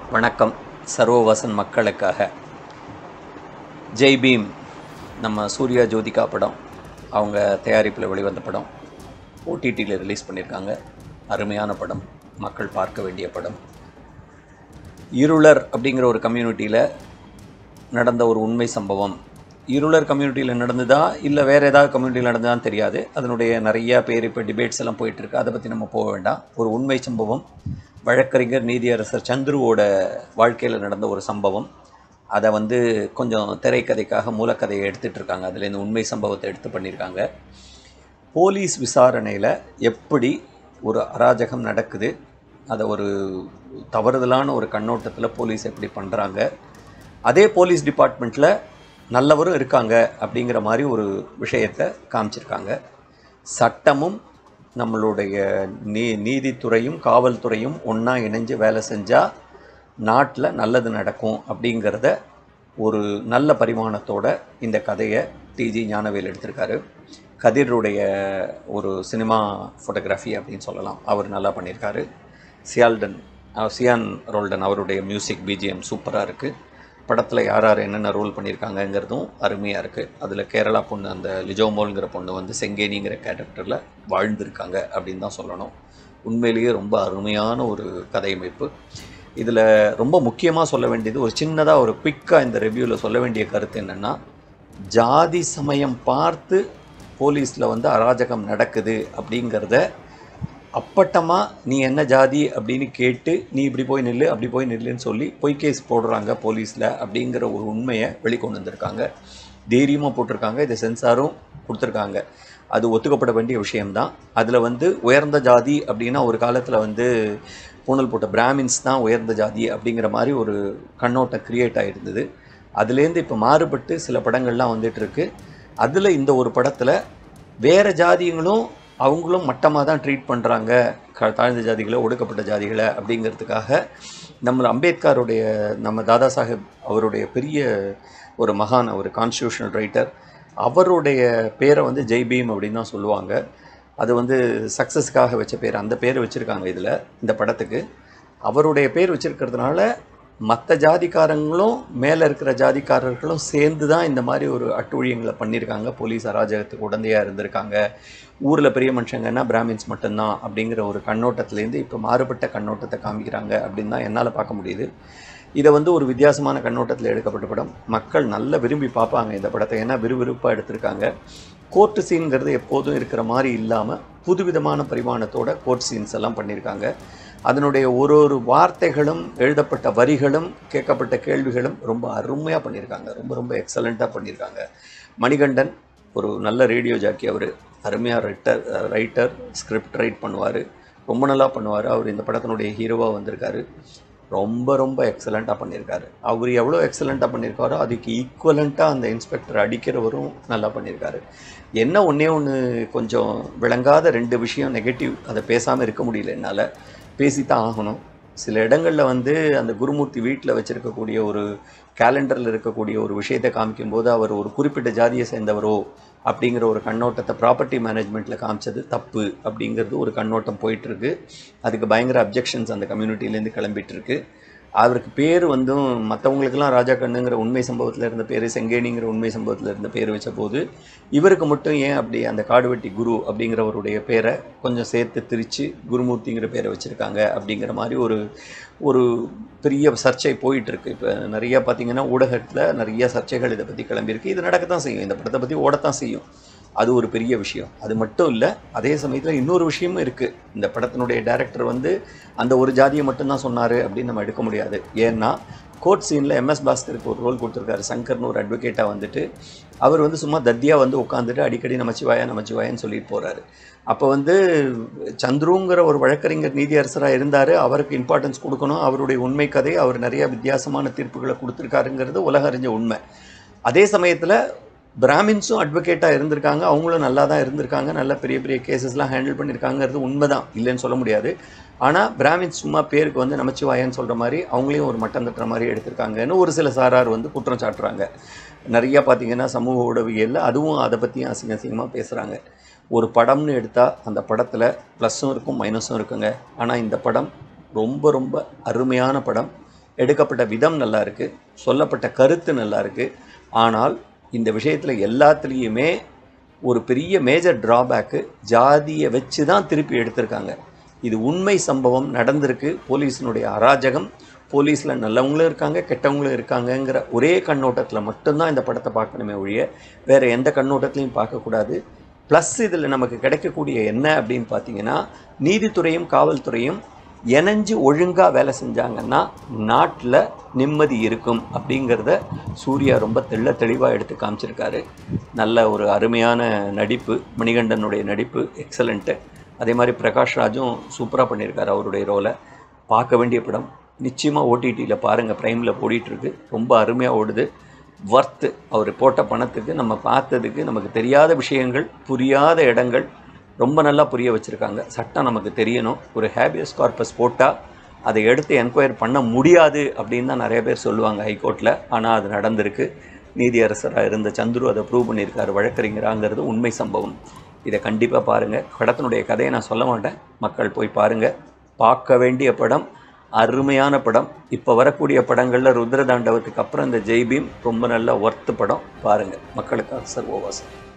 வணக்கம் சர்வவசன் மக்களுக்காக ஜெய் பீம் நம்ம சூர்யா ஜோதிகா படம் அவங்க தயாரிப்பில் வெளிவந்த படம் ஓடிடியில் ரிலீஸ் பண்ணியிருக்காங்க அருமையான படம் மக்கள் பார்க்க வேண்டிய படம் இருளர் அப்படிங்கிற ஒரு கம்யூனிட்டியில் நடந்த ஒரு உண்மை சம்பவம் இருளர் கம்யூனிட்டியில் நடந்ததா இல்லை வேறு ஏதாவது கம்யூனிட்டியில் நடந்ததான்னு தெரியாது அதனுடைய நிறையா பேர் இப்போ டிபேட்ஸ் எல்லாம் போயிட்டுருக்கு அதை பற்றி நம்ம போக வேண்டாம் ஒரு உண்மை சம்பவம் வழக்கறிஞர் நீதியரசர் சந்துருவோட வாழ்க்கையில் நடந்த ஒரு சம்பவம் அதை வந்து கொஞ்சம் திரைக்கதைக்காக மூலக்கதையை எடுத்துகிட்டு இருக்காங்க அதுலேருந்து உண்மை சம்பவத்தை எடுத்து பண்ணியிருக்காங்க போலீஸ் விசாரணையில் எப்படி ஒரு அராஜகம் நடக்குது அதை ஒரு தவறுதலான ஒரு கண்ணோட்டத்தில் போலீஸ் எப்படி பண்ணுறாங்க அதே போலீஸ் டிபார்ட்மெண்ட்டில் நல்லவரும் இருக்காங்க அப்படிங்கிற மாதிரி ஒரு விஷயத்தை காமிச்சிருக்காங்க சட்டமும் நம்மளுடைய நீ நீதித்துறையும் காவல்துறையும் ஒன்றா இணைஞ்சு வேலை செஞ்சால் நாட்டில் நல்லது நடக்கும் அப்படிங்கிறத ஒரு நல்ல பரிமாணத்தோட இந்த கதையை டிஜி ஞானவேல் எடுத்திருக்காரு கதிருடைய ஒரு சினிமா ஃபோட்டோகிராஃபி அப்படின்னு சொல்லலாம் அவர் நல்லா பண்ணியிருக்காரு சியால்டன் அஹ் சியான் ரோல்டன் அவருடைய மியூசிக் பிஜிஎம் சூப்பராக இருக்குது படத்தில் யார் யார் என்னென்ன ரோல் பண்ணியிருக்காங்கங்கிறதும் அருமையாக இருக்குது அதில் கேரளா பொண்ணு அந்த லிஜோமோல்ங்கிற பொண்ணு வந்து செங்கேனிங்கிற கேரக்டரில் வாழ்ந்திருக்காங்க அப்படின்னு தான் சொல்லணும் உண்மையிலேயே ரொம்ப அருமையான ஒரு கதையமைப்பு இதில் ரொம்ப முக்கியமாக சொல்ல வேண்டியது ஒரு சின்னதாக ஒரு குயிக்காக இந்த ரிவ்யூவில் சொல்ல வேண்டிய கருத்து என்னென்னா ஜாதி சமயம் பார்த்து போலீஸில் வந்து அராஜகம் நடக்குது அப்படிங்கிறத அப்பட்டமாக நீ என்ன ஜாதி அப்படின்னு கேட்டு நீ இப்படி போய் நில்லு அப்படி போய் நில்லுன்னு சொல்லி பொய் கேஸ் போடுறாங்க போலீஸில் அப்படிங்கிற ஒரு உண்மையை வெளிக்கொண்டு வந்திருக்காங்க தைரியமாக போட்டிருக்காங்க இதை சென்சாரும் கொடுத்துருக்காங்க அது ஒத்துக்கப்பட வேண்டிய விஷயம்தான் அதில் வந்து உயர்ந்த ஜாதி அப்படின்னா ஒரு காலத்தில் வந்து பூணல் போட்ட பிராமின்ஸ் தான் உயர்ந்த ஜாதி அப்படிங்கிற மாதிரி ஒரு கண்ணோட்டம் க்ரியேட் ஆகிருந்தது அதுலேருந்து இப்போ மாறுபட்டு சில படங்கள்லாம் வந்துட்டு இருக்கு அதில் இந்த ஒரு படத்தில் வேறு ஜாதிங்களும் அவங்களும் மட்டமாக தான் ட்ரீட் பண்ணுறாங்க க தாழ்ந்த ஜாதிகளை ஒடுக்கப்பட்ட ஜாதிகளை அப்படிங்கிறதுக்காக நம்ம அம்பேத்கருடைய நம்ம தாதா சாஹேப் அவருடைய பெரிய ஒரு மகான் ஒரு கான்ஸ்டியூஷனல் ரைட்டர் அவருடைய பேரை வந்து ஜெய் பீம் அப்படின்னு தான் சொல்லுவாங்க அது வந்து சக்ஸஸ்க்காக வச்ச பேர் அந்த பேர் வச்சுருக்காங்க இதில் இந்த படத்துக்கு அவருடைய பேர் வச்சுருக்கிறதுனால மற்ற ஜாதிக்காரங்களும் மேலே இருக்கிற ஜாதிக்காரர்களும் சேர்ந்து தான் இந்த மாதிரி ஒரு அட்டூழியங்களை பண்ணியிருக்காங்க போலீஸ் அராஜகத்துக்கு உடந்தையாக இருந்திருக்காங்க ஊரில் பெரிய மனுஷங்கன்னா பிராமின்ஸ் மட்டும்தான் அப்படிங்கிற ஒரு கண்ணோட்டத்துலேருந்து இப்போ மாறுபட்ட கண்ணோட்டத்தை காமிக்கிறாங்க அப்படின்னு தான் என்னால் பார்க்க முடியுது இதை வந்து ஒரு வித்தியாசமான கண்ணோட்டத்தில் எடுக்கப்பட்ட படம் மக்கள் நல்ல விரும்பி பார்ப்பாங்க இந்த படத்தை ஏன்னா விறுவிறுப்பாக எடுத்திருக்காங்க கோர்ட்டு சீன்கிறது எப்போதும் இருக்கிற மாதிரி இல்லாமல் புதுவிதமான பரிமாணத்தோட கோர்ட் சீன்ஸ் எல்லாம் பண்ணியிருக்காங்க அதனுடைய ஒரு ஒரு வார்த்தைகளும் எழுதப்பட்ட வரிகளும் கேட்கப்பட்ட கேள்விகளும் ரொம்ப அருமையாக பண்ணியிருக்காங்க ரொம்ப ரொம்ப எக்ஸலண்ட்டாக பண்ணியிருக்காங்க மணிகண்டன் ஒரு நல்ல ரேடியோ ஜாக்கி அவர் அருமையாக ரைட்டர் ரைட்டர் ஸ்கிரிப்ட் ரைட் பண்ணுவார் ரொம்ப நல்லா பண்ணுவார் அவர் இந்த படத்தினுடைய ஹீரோவாக வந்திருக்காரு ரொம்ப ரொம்ப எக்ஸலண்ட்டாக பண்ணியிருக்காரு அவர் எவ்வளோ எக்ஸலண்ட்டாக பண்ணியிருக்காரோ அதுக்கு ஈக்குவலண்ட்டாக அந்த இன்ஸ்பெக்டர் அடிக்கிறவரும் நல்லா பண்ணியிருக்காரு என்ன ஒன்றே ஒன்று கொஞ்சம் விளங்காத ரெண்டு விஷயம் நெகட்டிவ் அதை பேசாமல் இருக்க முடியல என்னால் பேசித்தான் ஆகணும் சில இடங்களில் வந்து அந்த குருமூர்த்தி வீட்டில் வச்சுருக்கக்கூடிய ஒரு கேலண்டரில் இருக்கக்கூடிய ஒரு விஷயத்தை காமிக்கும்போது அவர் ஒரு குறிப்பிட்ட ஜாதியை சேர்ந்தவரோ அப்படிங்கிற ஒரு கண்ணோட்டத்தை ப்ராப்பர்ட்டி மேனேஜ்மெண்ட்டில் காமிச்சது தப்பு அப்படிங்கிறது ஒரு கண்ணோட்டம் போயிட்டுருக்கு அதுக்கு பயங்கர அப்ஜெக்ஷன்ஸ் அந்த கம்யூனிட்டிலேருந்து கிளம்பிட்டுருக்கு அவருக்கு பேர் வந்தும் மற்றவங்களுக்கெல்லாம் ராஜா கண்ணுங்கிற உண்மை சம்பவத்தில் இருந்த பேர் செங்கேணிங்கிற உண்மை சம்பவத்தில் இருந்த பேர் வச்ச போது இவருக்கு மட்டும் ஏன் அப்படி அந்த காடுவெட்டி குரு அப்படிங்கிறவருடைய பேரை கொஞ்சம் சேர்த்து திரித்து குருமூர்த்திங்கிற பேரை வச்சுருக்காங்க அப்படிங்கிற மாதிரி ஒரு ஒரு பெரிய சர்ச்சை போயிட்டுருக்கு இப்போ நிறைய பார்த்திங்கன்னா ஊடகத்தில் நிறைய சர்ச்சைகள் இதை பற்றி கிளம்பியிருக்கு இது நடக்கத்தான் செய்யும் இந்த படத்தை பற்றி ஓடத்தான் செய்யும் அது ஒரு பெரிய விஷயம் அது மட்டும் இல்லை அதே சமயத்தில் இன்னொரு விஷயமும் இருக்குது இந்த படத்தினுடைய டைரக்டர் வந்து அந்த ஒரு ஜாதியை மட்டும்தான் சொன்னார் அப்படின்னு நம்ம எடுக்க முடியாது ஏன்னா கோர்ட் சீனில் எம்எஸ் பாஸ்கருக்கு ஒரு ரோல் கொடுத்துருக்காரு சங்கர்னு ஒரு அட்வொகேட்டாக வந்துட்டு அவர் வந்து சும்மா தத்தியாக வந்து உட்காந்துட்டு அடிக்கடி நமச்சிவாயா நமச்சிவாயான்னு சொல்லிட்டு போகிறாரு அப்போ வந்து சந்துருங்கிற ஒரு வழக்கறிஞர் நீதியரசராக இருந்தார் அவருக்கு இம்பார்ட்டன்ஸ் கொடுக்கணும் அவருடைய உண்மை கதை அவர் நிறைய வித்தியாசமான தீர்ப்புகளை கொடுத்துருக்காருங்கிறது உலக அறிஞ்ச உண்மை அதே சமயத்தில் பிராமின்ஸும் அட்வொகேட்டாக இருந்திருக்காங்க அவங்களும் நல்லா தான் இருந்திருக்காங்க நல்ல பெரிய பெரிய கேசஸ்லாம் ஹேண்டில் பண்ணியிருக்காங்கிறது உண்மை தான் இல்லைன்னு சொல்ல முடியாது ஆனால் பிராமின்ஸ் சும்மா பேருக்கு வந்து நமச்சிவாயன்னு சொல்கிற மாதிரி அவங்களையும் ஒரு மட்டம் தட்டுற மாதிரி எடுத்திருக்காங்கன்னு ஒரு சில சாரார் வந்து குற்றம் சாட்டுறாங்க நிறையா பார்த்தீங்கன்னா சமூக ஊடகவியலில் அதுவும் அதை பற்றியும் அசிங்க அசிங்கமாக பேசுகிறாங்க ஒரு படம்னு எடுத்தால் அந்த படத்தில் ப்ளஸ்ஸும் இருக்கும் மைனஸும் இருக்குங்க ஆனால் இந்த படம் ரொம்ப ரொம்ப அருமையான படம் எடுக்கப்பட்ட விதம் நல்லா இருக்குது சொல்லப்பட்ட கருத்து நல்லா இருக்குது ஆனால் இந்த விஷயத்தில் எல்லாத்துலேயுமே ஒரு பெரிய மேஜர் டிராபேக்கு ஜாதியை வச்சு தான் திருப்பி எடுத்திருக்காங்க இது உண்மை சம்பவம் நடந்திருக்கு போலீஸினுடைய அராஜகம் போலீஸில் நல்லவங்களும் இருக்காங்க கெட்டவங்களும் இருக்காங்கங்கிற ஒரே கண்ணோட்டத்தில் மட்டும்தான் இந்த படத்தை பார்க்கணுமே ஒழிய வேறு எந்த கண்ணோட்டத்திலையும் பார்க்கக்கூடாது ப்ளஸ் இதில் நமக்கு கிடைக்கக்கூடிய என்ன அப்படின்னு பார்த்தீங்கன்னா நீதித்துறையும் காவல்துறையும் இணைஞ்சு ஒழுங்காக வேலை செஞ்சாங்கன்னா நாட்டில் நிம்மதி இருக்கும் அப்படிங்கிறத சூர்யா ரொம்ப தெள்ள தெளிவாக எடுத்து காமிச்சிருக்காரு நல்ல ஒரு அருமையான நடிப்பு மணிகண்டனுடைய நடிப்பு எக்ஸலண்ட்டு அதே மாதிரி பிரகாஷ் ராஜும் சூப்பராக பண்ணியிருக்காரு அவருடைய ரோலை பார்க்க வேண்டிய படம் நிச்சயமாக ஓடிடியில் பாருங்கள் ப்ரைமில் ஓடிட்டுருக்கு ரொம்ப அருமையாக ஓடுது ஒர்த்து அவர் போட்ட பணத்துக்கு நம்ம பார்த்ததுக்கு நமக்கு தெரியாத விஷயங்கள் புரியாத இடங்கள் ரொம்ப நல்லா புரிய வச்சுருக்காங்க சட்டம் நமக்கு தெரியணும் ஒரு ஹேபியஸ் கார்பஸ் போட்டால் அதை எடுத்து என்கொயர் பண்ண முடியாது அப்படின்னு தான் நிறைய பேர் சொல்லுவாங்க ஹைகோர்ட்டில் ஆனால் அது நடந்திருக்கு நீதியரசராக இருந்த சந்துரு அதை ப்ரூவ் பண்ணியிருக்காரு வழக்கறிஞராங்கிறது உண்மை சம்பவம் இதை கண்டிப்பாக பாருங்கள் படத்தினுடைய கதையை நான் சொல்ல மாட்டேன் மக்கள் போய் பாருங்கள் பார்க்க வேண்டிய படம் அருமையான படம் இப்போ வரக்கூடிய படங்களில் ருத்ரதாண்டவத்துக்கு அப்புறம் இந்த ஜெய்பீம் ரொம்ப நல்ல ஒர்த்து படம் பாருங்கள் மக்களுக்காக சர்வோவாசம்